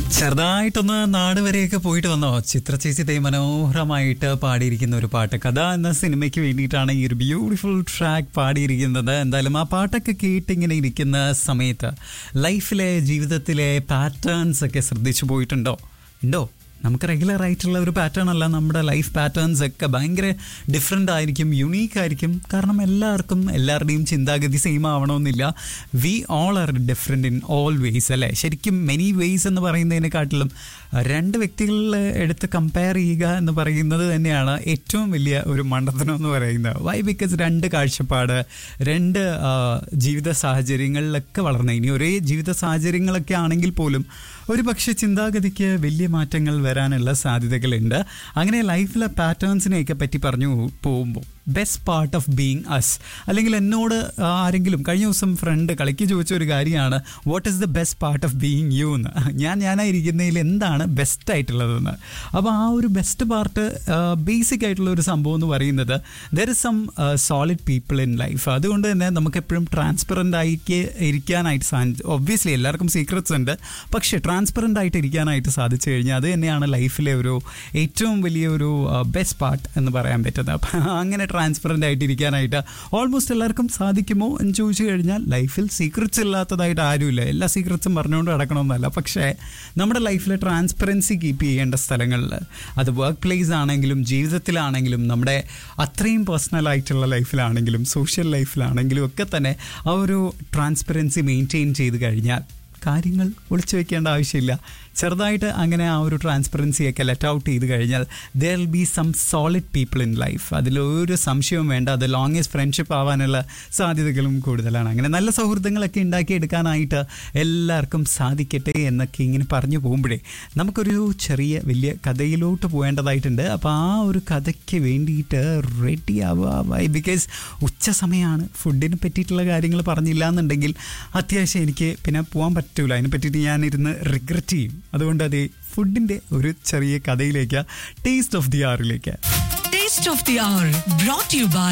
ചെറുതായിട്ടൊന്ന് നാട് വരെയൊക്കെ പോയിട്ട് വന്നോ ചിത്ര ചേച്ചി തേ മനോഹരമായിട്ട് പാടിയിരിക്കുന്ന ഒരു പാട്ട് കഥ എന്ന സിനിമയ്ക്ക് വേണ്ടിയിട്ടാണ് ഈ ഒരു ബ്യൂട്ടിഫുൾ ട്രാക്ക് പാടിയിരിക്കുന്നത് എന്തായാലും ആ പാട്ടൊക്കെ കേട്ടിങ്ങനെ ഇരിക്കുന്ന സമയത്ത് ലൈഫിലെ ജീവിതത്തിലെ പാറ്റേൺസ് ഒക്കെ ശ്രദ്ധിച്ചു പോയിട്ടുണ്ടോ ഉണ്ടോ നമുക്ക് റെഗുലർ ആയിട്ടുള്ള ഒരു പാറ്റേൺ അല്ല നമ്മുടെ ലൈഫ് പാറ്റേൺസ് ഒക്കെ ഭയങ്കര ഡിഫറെൻ്റ് ആയിരിക്കും യുണീക്ക് ആയിരിക്കും കാരണം എല്ലാവർക്കും എല്ലാവരുടെയും ചിന്താഗതി സെയിം ആവണമെന്നില്ല we all are different in all ways അല്ലേ ശരിക്കും മെനി വേസ് എന്ന് പറയുന്നതിനെക്കാട്ടിലും രണ്ട് വ്യക്തികളിൽ എടുത്ത് കമ്പയർ ചെയ്യുക എന്ന് പറയുന്നത് തന്നെയാണ് ഏറ്റവും വലിയ ഒരു മണ്ടത്തനം എന്ന് പറയുന്നത് വൈ ബിക്കോസ് രണ്ട് കാഴ്ചപ്പാട് രണ്ട് ആ, ജീവിത സാഹചര്യങ്ങളിലൊക്കെ വളർന്ന ഇനി ഒരേ ജീവിത സാഹചര്യങ്ങളൊക്കെ ആണെങ്കിൽ പോലും ഒരു പക്ഷേ ചിന്താഗതിക്ക് വലിയ മാറ്റങ്ങൾ വരാനുള്ള സാധ്യതകളുണ്ട് അങ്ങനെ ലൈഫിലെ പാറ്റേൺസിനെയൊക്കെ പറ്റി പറഞ്ഞു പോകുമ്പോൾ best part of being us അല്ലെങ്കിൽ എന്നോട് ആരെങ്കിലും കഴിഞ്ഞ ദിവസം ഫ്രണ്ട് കളിക്ക് ചോദിച്ച ഒരു കാര്യമാണ് what is the best part of being you എന്ന് ഞാൻ ഞാനായിരിക്കുന്നതിൽ എന്താണ് ബെസ്റ്റ് ആയിട്ടുള്ളതെന്ന് അപ്പോൾ ആ ഒരു ബെസ്റ്റ് പാർട്ട് ബേസിക് ആയിട്ടുള്ള ഒരു സംഭവം എന്ന് പറയുന്നത് there is some solid people in life അതുകൊണ്ട് തന്നെ നമുക്ക് എപ്പോഴും ട്രാൻസ്പെറൻ്റ് ആയിട്ട് ഇരിക്കാനായിട്ട് സാധിച്ചു ഒബ്വിയസ്ലി എല്ലാവർക്കും സീക്രറ്റ്സ് ഉണ്ട് പക്ഷേ ട്രാൻസ്പെറൻ്റ് ആയിട്ട് ഇരിക്കാനായിട്ട് സാധിച്ചു കഴിഞ്ഞാൽ അത് തന്നെയാണ് ലൈഫിലെ ഒരു ഏറ്റവും വലിയ ഒരു ബെസ്റ്റ് പാർട്ട് എന്ന് പറയാൻ പറ്റുന്നത് അപ്പം അങ്ങനെ ട്രാൻസ്പെറൻ്റ് ആയിട്ട് ഇരിക്കാനായിട്ട് ഓൾമോസ്റ്റ് എല്ലാവർക്കും സാധിക്കുമോ എന്ന് ചോദിച്ചു കഴിഞ്ഞാൽ ലൈഫിൽ സീക്രറ്റ്സ് ഇല്ലാത്തതായിട്ട് ആരുമില്ല എല്ലാ സീക്രറ്റ്സും പറഞ്ഞുകൊണ്ട് നടക്കണമെന്നല്ല പക്ഷേ നമ്മുടെ ലൈഫിലെ ട്രാൻസ്പെറൻസി കീപ്പ് ചെയ്യേണ്ട സ്ഥലങ്ങളിൽ അത് വർക്ക് പ്ലേസ് ആണെങ്കിലും ജീവിതത്തിലാണെങ്കിലും നമ്മുടെ അത്രയും പേഴ്സണൽ ആയിട്ടുള്ള ലൈഫിലാണെങ്കിലും സോഷ്യൽ ലൈഫിലാണെങ്കിലും ഒക്കെ തന്നെ ആ ഒരു ട്രാൻസ്പെറൻസി മെയിൻറ്റെയിൻ ചെയ്ത് കഴിഞ്ഞാൽ കാര്യങ്ങൾ ഒളിച്ചു വെക്കേണ്ട ആവശ്യമില്ല ചെറുതായിട്ട് അങ്ങനെ ആ ഒരു ട്രാൻസ്പെറൻസിയൊക്കെ ലെറ്റ് ഔട്ട് ചെയ്ത് കഴിഞ്ഞാൽ there will be some solid people in life അതിലൊരു സംശയവും വേണ്ട അത് ലോങ്ങസ്റ്റ് ഫ്രണ്ട്ഷിപ്പ് ആവാനുള്ള സാധ്യതകളും കൂടുതലാണ് അങ്ങനെ നല്ല സൗഹൃദങ്ങളൊക്കെ ഉണ്ടാക്കിയെടുക്കാനായിട്ട് എല്ലാവർക്കും സാധിക്കട്ടെ എന്നൊക്കെ ഇങ്ങനെ പറഞ്ഞു പോകുമ്പോഴേ നമുക്കൊരു ചെറിയ വലിയ കഥയിലോട്ട് പോകേണ്ടതായിട്ടുണ്ട് അപ്പോൾ ആ ഒരു കഥയ്ക്ക് വേണ്ടിയിട്ട് റെഡി ആവുക വൈ ബിക്കോസ് ഉച്ച സമയമാണ് ഫുഡിനെ പറ്റിയിട്ടുള്ള കാര്യങ്ങൾ പറഞ്ഞില്ല എന്നുണ്ടെങ്കിൽ അത്യാവശ്യം എനിക്ക് പിന്നെ പോകാൻ പറ്റൂല അതിനെ പറ്റിയിട്ട് ഞാൻ ഇരുന്ന് റിഗ്രറ്റ് ചെയ്യും അതുകൊണ്ട് അത് ഫുഡിൻ്റെ ഒരു ചെറിയ കഥയിലേക്ക് ടേസ്റ്റ് ഓഫ് ദി ആറിലേക്ക് Taste of the Hour brought to you by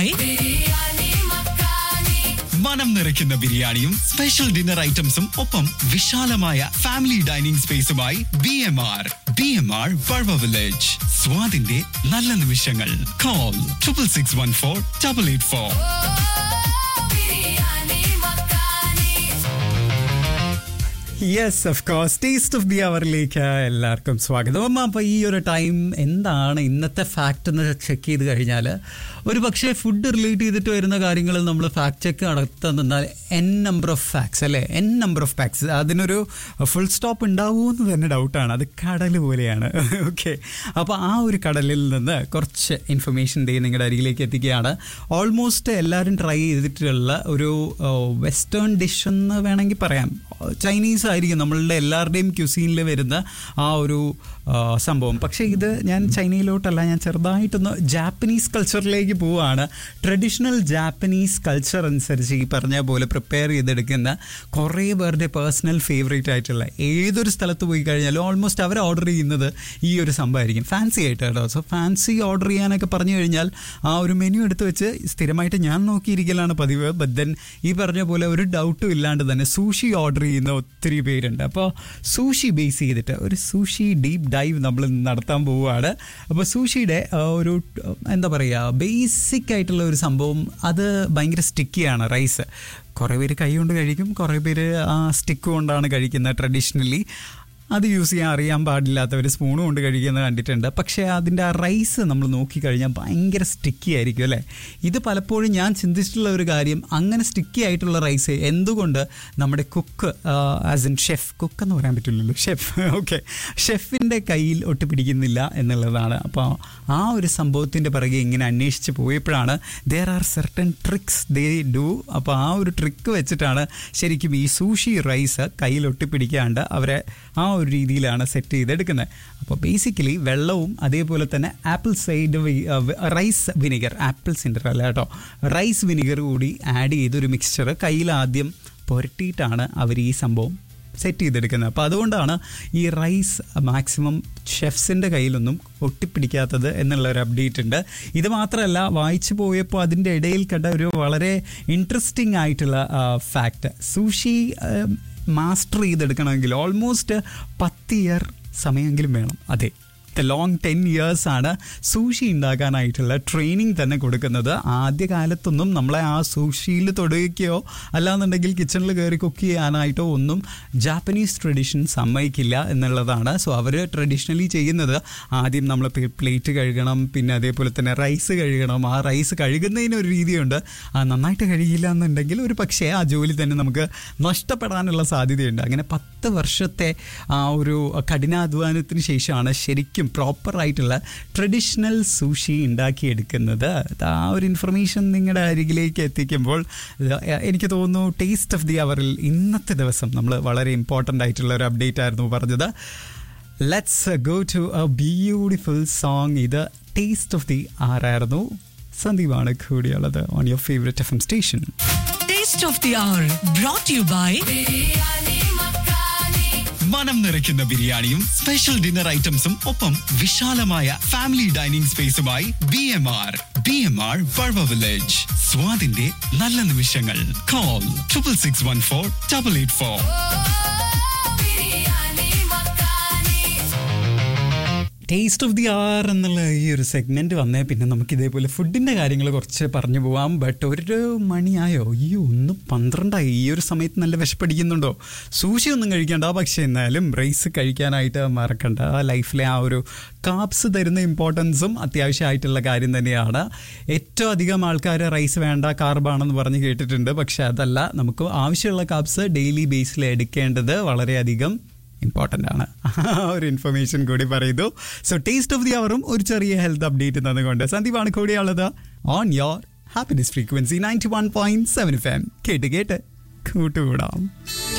മനം നിറയ്ക്കുന്ന ബിരിയാണിയും സ്പെഷ്യൽ ഡിന്നർ ഐറ്റംസും ഒപ്പം വിശാലമായ ഫാമിലി ഡൈനിങ് സ്പേസുമായി B M R B M R Vazhava village സ്വാദിന്റെ നല്ല നിമിഷങ്ങൾ call triple six one four double eight four yes of course taste of the അവറിലേക്ക് എല്ലാവർക്കും സ്വാഗതം അപ്പോൾ ഈ ഒരു ടൈം എന്താണ് ഇന്നത്തെ ഫാക്റ്റ് എന്ന് ചെക്ക് ചെയ്ത് കഴിഞ്ഞാൽ ഒരു പക്ഷേ ഫുഡ് റിലേറ്റ് ചെയ്തിട്ട് വരുന്ന കാര്യങ്ങൾ നമ്മൾ ഫാക്ട് ചെക്ക് നടത്താൻ നിന്നാൽ എൻ നമ്പർ ഓഫ് ഫാക്ട്സ് അല്ലേ എൻ നമ്പർ ഓഫ് ഫാക്ട്സ് അതിനൊരു ഫുൾ സ്റ്റോപ്പ് ഉണ്ടാവുമോ എന്ന് തന്നെ ഡൗട്ടാണ് അത് കടൽ പോലെയാണ് ഓക്കെ അപ്പോൾ ആ ഒരു കടലിൽ നിന്ന് കുറച്ച് ഇൻഫർമേഷൻ ഡേ നിങ്ങളുടെ അരികിലേക്ക് എത്തിക്കുകയാണ് ഓൾമോസ്റ്റ് എല്ലാവരും ട്രൈ ചെയ്തിട്ടുള്ള ഒരു വെസ്റ്റേൺ ഡിഷ് എന്ന് വേണമെങ്കിൽ പറയാം ചൈനീസ് ആയിരിക്കും നമ്മളുടെ എല്ലാവരുടെയും ക്യുസീനിൽ വരുന്ന ആ ഒരു ആ, സംഭവം പക്ഷേ ഇത് ഞാൻ ചൈനയിലോട്ടല്ല ഞാൻ ചെറുതായിട്ടൊന്ന് ജാപ്പനീസ് കൾച്ചറിലേക്ക് പോവുകയാണ് ട്രഡീഷണൽ ജാപ്പനീസ് കൾച്ചർ അനുസരിച്ച് ഈ പറഞ്ഞ പോലെ പ്രിപ്പയർ ചെയ്തെടുക്കുന്ന കുറേ പേരുടെ പേഴ്സണൽ ഫേവറേറ്റ് ആയിട്ടുള്ള ഏതൊരു സ്ഥലത്ത് പോയി കഴിഞ്ഞാലും ഓൾമോസ്റ്റ് അവർ ഓർഡർ ചെയ്യുന്നത് ഈ ഒരു സംഭവമായിരിക്കും ഫാൻസി ആയിട്ട് കേട്ടോ സോ ഫാൻസി ഓർഡർ ചെയ്യാനൊക്കെ പറഞ്ഞു കഴിഞ്ഞാൽ ആ ഒരു മെനു എടുത്ത് വെച്ച് സ്ഥിരമായിട്ട് ഞാൻ നോക്കിയിരിക്കലാണ് പതിവ് ബട്ട് ദെൻ ഈ പറഞ്ഞ പോലെ ഒരു ഡൗട്ടും ഇല്ലാണ്ട് തന്നെ സൂഷി ഓർഡർ ചെയ്യുന്ന ഒത്തിരി പേരുണ്ട് അപ്പോൾ സൂഷി ബേസ് ചെയ്തിട്ട് ഒരു സൂഷി ഡീപ്പ് ഡൈവ് നമ്മൾ നടത്താൻ പോവുകയാണ് അപ്പോൾ സൂഷിയുടെ ആ, ഒരു ആ, എന്താ പറയുക ബേസിക് ആയിട്ടുള്ള ഒരു സംഭവം അത് ഭയങ്കര സ്റ്റിക്കിയാണ് റൈസ് കുറേ പേര് കൈ കൊണ്ട് കഴിക്കും കുറേ പേര് ആ സ്റ്റിക്ക് കൊണ്ടാണ് കഴിക്കുന്നത് ട്രഡീഷണലി അത് യൂസ് ചെയ്യാൻ അറിയാൻ പാടില്ലാത്തവർ സ്പൂൺ കൊണ്ട് കഴിക്കുന്നത് കണ്ടിട്ടുണ്ട് പക്ഷേ അതിൻ്റെ ആ റൈസ് നമ്മൾ നോക്കിക്കഴിഞ്ഞാൽ ഭയങ്കര സ്റ്റിക്കി ആയിരിക്കും അല്ലേ ഇത് പലപ്പോഴും ഞാൻ ചിന്തിച്ചിട്ടുള്ള ഒരു കാര്യം അങ്ങനെ സ്റ്റിക്കി ആയിട്ടുള്ള റൈസ് എന്തുകൊണ്ട് നമ്മുടെ cook as in chef cook എന്ന് പറയാൻ പറ്റില്ലല്ലോ ഷെഫ് ഓക്കെ ഷെഫിൻ്റെ കയ്യിൽ ഒട്ടുപിടിക്കുന്നില്ല എന്നുള്ളതാണ് അപ്പോൾ ആ ഒരു സംഭവത്തിൻ്റെ പിറകെ ഇങ്ങനെ അന്വേഷിച്ച് പോയപ്പോഴാണ് there are certain tricks they do അപ്പോൾ ആ ഒരു ട്രിക്ക് വെച്ചിട്ടാണ് ശരിക്കും ഈ സൂഷി റൈസ് കയ്യിൽ ഒട്ടിപ്പിടിക്കാണ്ട് അവരെ ആ ഒരു രീതിയിലാണ് സെറ്റ് ചെയ്തെടുക്കുന്നത് അപ്പോൾ ബേസിക്കലി വെള്ളവും അതേപോലെ തന്നെ apple side rice vinegar apple cider അല്ല കേട്ടോ റൈസ് വിനിഗർ കൂടി ആഡ് ചെയ്തൊരു മിക്സ്ചർ കയ്യിൽ ആദ്യം പുരട്ടിയിട്ടാണ് അവർ ഈ സംഭവം സെറ്റ് ചെയ്തെടുക്കുന്നത് അപ്പോൾ അതുകൊണ്ടാണ് ഈ റൈസ് മാക്സിമം ഷെഫ്സിൻ്റെ കയ്യിലൊന്നും ഒട്ടിപ്പിടിക്കാത്തത് എന്നുള്ള ഒരു അപ്ഡേറ്റ് ഉണ്ട് ഇത് മാത്രമല്ല വായിച്ചു പോയപ്പോൾ അതിൻ്റെ ഇടയിൽ കണ്ട ഒരു വളരെ ഇൻട്രസ്റ്റിംഗ് ആയിട്ടുള്ള ഫാക്റ്റ് സൂഷി മാസ്റ്റർ ചെയ്തെടുക്കണമെങ്കിൽ ഓൾമോസ്റ്റ് പത്ത് ഇയർ സമയമെങ്കിലും വേണം അതെ ദ ലോങ് ടെൻ ഇയേഴ്സ് ആണ് സൂഷി ഉണ്ടാക്കാനായിട്ടുള്ള ട്രെയിനിങ് തന്നെ കൊടുക്കുന്നത് ആദ്യ കാലത്തൊന്നും നമ്മളെ ആ സൂഷിയിൽ തൊടുകയോ അല്ലാന്നുണ്ടെങ്കിൽ കിച്ചണിൽ കയറി കുക്ക് ചെയ്യാനായിട്ടോ ഒന്നും ജാപ്പനീസ് ട്രഡീഷൻ സമ്മതിക്കില്ല എന്നുള്ളതാണ് സോ അവർ ട്രഡീഷണലി ചെയ്യുന്നത് ആദ്യം നമ്മൾ പ്ലേറ്റ് കഴുകണം പിന്നെ അതേപോലെ തന്നെ റൈസ് കഴുകണം ആ റൈസ് കഴുകുന്നതിന് ഒരു രീതിയുണ്ട് ആ നന്നായിട്ട് കഴുകിയില്ല എന്നുണ്ടെങ്കിൽ ഒരു പക്ഷേ ആ ജോലി തന്നെ നമുക്ക് നഷ്ടപ്പെടാനുള്ള സാധ്യതയുണ്ട് അങ്ങനെ പത്ത് വർഷത്തെ ആ ഒരു കഠിനാധ്വാനത്തിന് ശേഷമാണ് ശരിക്കും പ്രോപ്പർ ആയിട്ടുള്ള ട്രഡീഷണൽ സൂഷി ഉണ്ടാക്കിയെടുക്കുന്നത് അത് ആ ഒരു ഇൻഫർമേഷൻ നിങ്ങളുടെ അരികിലേക്ക് എത്തിക്കുമ്പോൾ ഇത് എനിക്ക് തോന്നുന്നു ടേസ്റ്റ് ഓഫ് ദി അവറിൽ ഇന്നത്തെ ദിവസം നമ്മൾ വളരെ ഇമ്പോർട്ടൻ്റ് ആയിട്ടുള്ള ഒരു അപ്ഡേറ്റ് ആയിരുന്നു പറഞ്ഞത് let's go to a beautiful song ഇത് ടേസ്റ്റ് ഓഫ് ദി ആറായിരുന്നു സന്ദീപാണ് കൂടിയുള്ളത് on your favourite F M station Taste of the Hour brought to you by മനം നിറയ്ക്കുന്ന ബിരിയാണിയും സ്പെഷ്യൽ ഡിന്നർ ഐറ്റംസും ഒപ്പം വിശാലമായ ഫാമിലി ഡൈനിങ് സ്പേസുമായി B M R B M R Vazhava village സ്വാദിന്റെ നല്ല നിമിഷങ്ങൾ call triple six one four double eight four taste of the hour എന്നുള്ള ഈ ഒരു സെഗ്മെന്റ് വന്നേ പിന്നെ നമുക്ക് ഇതേപോലെ ഫുഡിന്റെ കാര്യങ്ങൾ കുറച്ച് പറഞ്ഞു പോവാം ബട്ട് ഒരു മണിയായോ ഈ ഒന്ന് പന്ത്രണ്ടായി ഈ ഒരു സമയത്ത് നല്ല വിശപ്പടിക്കുന്നുണ്ടോ സൂഷി ഒന്നും കഴിക്കണ്ട പക്ഷെ എന്നാലും റൈസ് കഴിക്കാനായിട്ട് മറക്കണ്ട ലൈഫിലെ ആ ഒരു കാപ്സ് തരുന്ന ഇമ്പോർട്ടൻസും അത്യാവശ്യമായിട്ടുള്ള കാര്യം തന്നെയാണ് ഏറ്റവും അധികം ആൾക്കാർ റൈസ് വേണ്ട കാർബാണെന്ന് പറഞ്ഞ് കേട്ടിട്ടുണ്ട് പക്ഷെ അതല്ല നമുക്ക് ആവശ്യമുള്ള കാപ്സ് ഡെയിലി ബേസിൽ എടുക്കേണ്ടത് വളരെയധികം ഇമ്പോർട്ടൻ്റ് ആണ് ആ ഒരു ഇൻഫർമേഷൻ കൂടി പറയുന്നു സോ ടേസ്റ്റ് ഓഫ് ദി അവറും ഒരു ചെറിയ ഹെൽത്ത് അപ്ഡേറ്റ് തന്നുകൊണ്ട് സന്ദീപാണ് കൂടിയുള്ളത് on your happiness frequency ninety one point seven F M കേട്ട് കേട്ട് കൂട്ടുകൂടാം